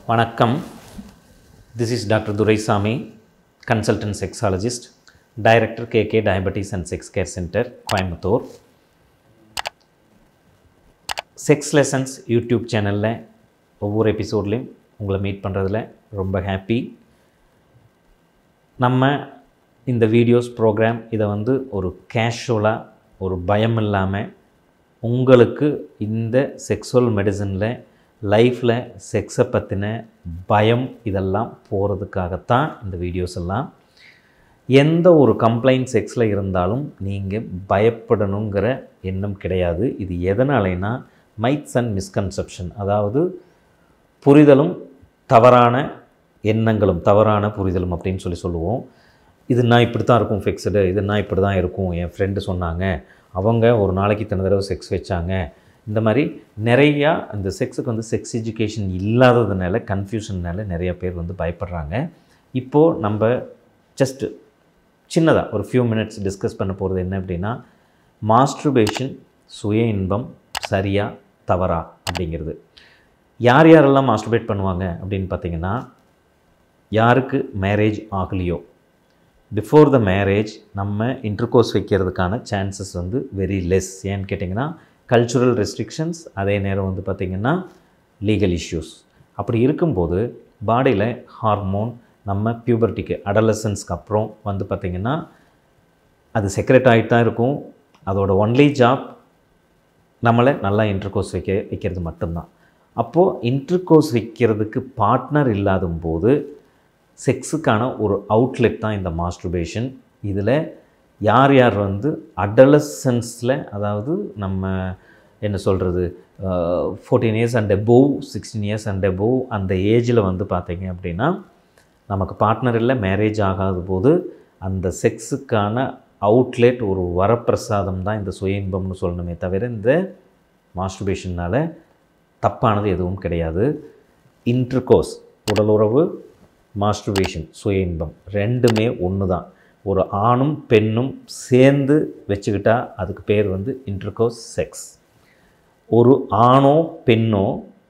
வணக்கம் this is doctor Duraisamy consultant sexologist director K K diabetes and sex care centre Coimbatore sex lessons YouTube சேனலில் ஒவ்வொரு எபிசோட்லேயும் உங்களை meet பண்ணுறதுல ரொம்ப ஹாப்பி நம்ம இந்த வீடியோஸ் ப்ரோக்ராம் இதை வந்து ஒரு கேஷுவலாக ஒரு பயம் இல்லாமல் உங்களுக்கு இந்த செக்ஸுவல் மெடிசனில் லைஃப்பில் செக்ஸை பற்றின பயம் இதெல்லாம் போகிறதுக்காகத்தான் இந்த வீடியோஸ் எல்லாம் எந்த ஒரு கம்ப்ளைண்ட் செக்ஸில் இருந்தாலும் நீங்கள் பயப்படணுங்கிற எண்ணம் கிடையாது இது எதனாலேனா மைட்ஸ் அண்ட் மிஸ்கன்செப்ஷன் அதாவது புரிதலும் தவறான எண்ணங்களும் தவறான புரிதலும் அப்படின்னு சொல்லி சொல்லுவோம் இது நான் இப்படி தான் இருக்கும் ஃபிக்ஸ்டு இது நான் இப்படி தான் இருக்கும் என் ஃப்ரெண்டு சொன்னாங்க அவங்க ஒரு நாளைக்கு இத்தனை தடவை செக்ஸ் வச்சாங்க இந்த மாதிரி நிறையா இந்த செக்ஸுக்கு வந்து செக்ஸ் எஜுகேஷன் இல்லாததுனால கன்ஃபியூஷன்னால நிறைய பேர் வந்து பயப்படுறாங்க இப்போது நம்ம ஜஸ்ட்டு சின்னதாக ஒரு ஃபியூ மினிட்ஸ் டிஸ்கஸ் பண்ண போகிறது என்ன அப்படின்னா மாஸ்ட்ருபேஷன் சுய இன்பம் சரியா தவறா அப்படிங்கிறது யார் யாரெல்லாம் மாஸ்டர்பேட் பண்ணுவாங்க அப்படின்னு பார்த்தீங்கன்னா யாருக்கு மேரேஜ் ஆகலையோ பிஃபோர் த மேரேஜ் நம்ம இன்டர்கோர்ஸ் வைக்கிறதுக்கான சான்சஸ் வந்து வெரி லெஸ் ஏன்னு கேட்டிங்கன்னா கல்ச்சுரல் ரெஸ்ட்ரிக்ஷன்ஸ் அதே நேரம் வந்து பார்த்திங்கன்னா லீகல் இஷ்யூஸ் அப்படி இருக்கும்போது பாடியில் ஹார்மோன் நம்ம பியூபர்ட்டிக்கு அடலசன்ஸ்க்கு அப்புறம் வந்து பார்த்திங்கன்னா அது செக்ரெட் ஆகிட்டு தான் இருக்கும் அதோட ஒன்லி ஜாப் நம்மளை நல்லா இன்டர்கோர்ஸ் வைக்க வைக்கிறது மட்டும்தான் அப்போது இன்டர்கோர்ஸ் வைக்கிறதுக்கு பார்ட்னர் இல்லாத போது செக்ஸுக்கான ஒரு அவுட்லெட் தான் இந்த மாஸ்ட்ருபேஷன் இதில் யார் யார் வந்து அடலசன்ஸில் அதாவது நம்ம என்ன சொல்கிறது fourteen years and above sixteen years and above அந்த ஏஜில் வந்து பார்த்தீங்க அப்படின்னா நமக்கு பார்ட்னர் இல்லை மேரேஜ் ஆகாத போது அந்த செக்ஸுக்கான அவுட்லெட் ஒரு வரப்பிரசாதம் தான் இந்த சுய இன்பம்னு சொல்லணுமே தவிர இந்த மாஸ்டர்பேஷனால் தப்பானது எதுவும் கிடையாது இன்டர்கோர்ஸ் உடலுறவு மாஸ்டர்பேஷன் சுய இன்பம் ரெண்டுமே ஒன்று தான் ஒரு ஆணும் பெண்ணும் சேர்ந்து வச்சுக்கிட்டா அதுக்கு பேர் வந்து இன்டர்கோர்ஸ் செக்ஸ் ஒரு ஆணோ பெண்ணோ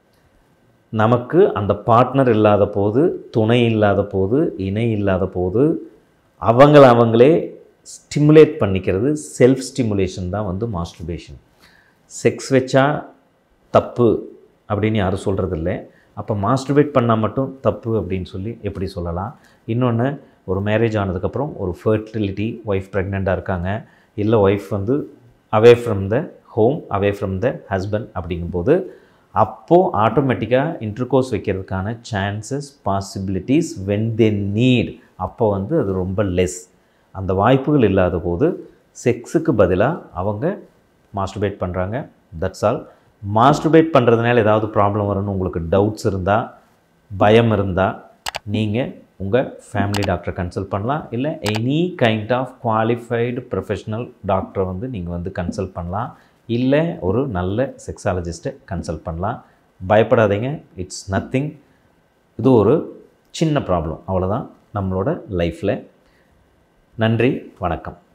நமக்கு அந்த பார்ட்னர் இல்லாத போது துணை இல்லாத போது இணை இல்லாத போது அவங்கள அவங்களே ஸ்டிமுலேட் பண்ணிக்கிறது செல்ஃப் ஸ்டிமுலேஷன் தான் வந்து மாஸ்டர்பேஷன் செக்ஸ் வச்சா தப்பு அப்படின்னு யாரும் சொல்கிறதில்ல அப்போ மாஸ்டர்பேட் பண்ணால் மட்டும் தப்பு அப்படின்னு சொல்லி எப்படி சொல்லலாம் இன்னொன்று ஒரு மேரேஜ் ஆனதுக்கப்புறம் ஒரு ஃபர்டிலிட்டி ஒய்ஃப் ப்ரெக்னெண்ட்டாக இருக்காங்க இல்லை ஒய்ஃப் வந்து away from the home away from the husband அப்படிங்கும்போது அப்போது ஆட்டோமேட்டிக்காக இன்டர்கோர்ஸ் வைக்கிறதுக்கான chances possibilities when they need அப்போ வந்து அது ரொம்ப லெஸ் அந்த வாய்ப்புகள் இல்லாத போது செக்ஸுக்கு பதிலாக அவங்க மாஸ்டர்பேட் பண்ணுறாங்க தட்ஸ் ஆல் மாஸ்டர்பேட் பண்ணுறதுனால ஏதாவது ப்ராப்ளம் வரும்னு உங்களுக்கு டவுட்ஸ் இருந்தால் பயம் இருந்தால் நீங்கள் உங்கள் ஃபேமிலி டாக்டரை கன்சல்ட் பண்ணலாம் இல்லை any kind of qualified professional டாக்டரை வந்து நீங்கள் வந்து கன்சல்ட் பண்ணலாம் இல்லை ஒரு நல்ல செக்ஸாலஜிஸ்ட்டை கன்சல்ட் பண்ணலாம் பயப்படாதீங்க இட்ஸ் நத்திங் இது ஒரு சின்ன ப்ராப்ளம் அவ்வளோதான் நம்மளோட லைஃப்பில் நன்றி வணக்கம்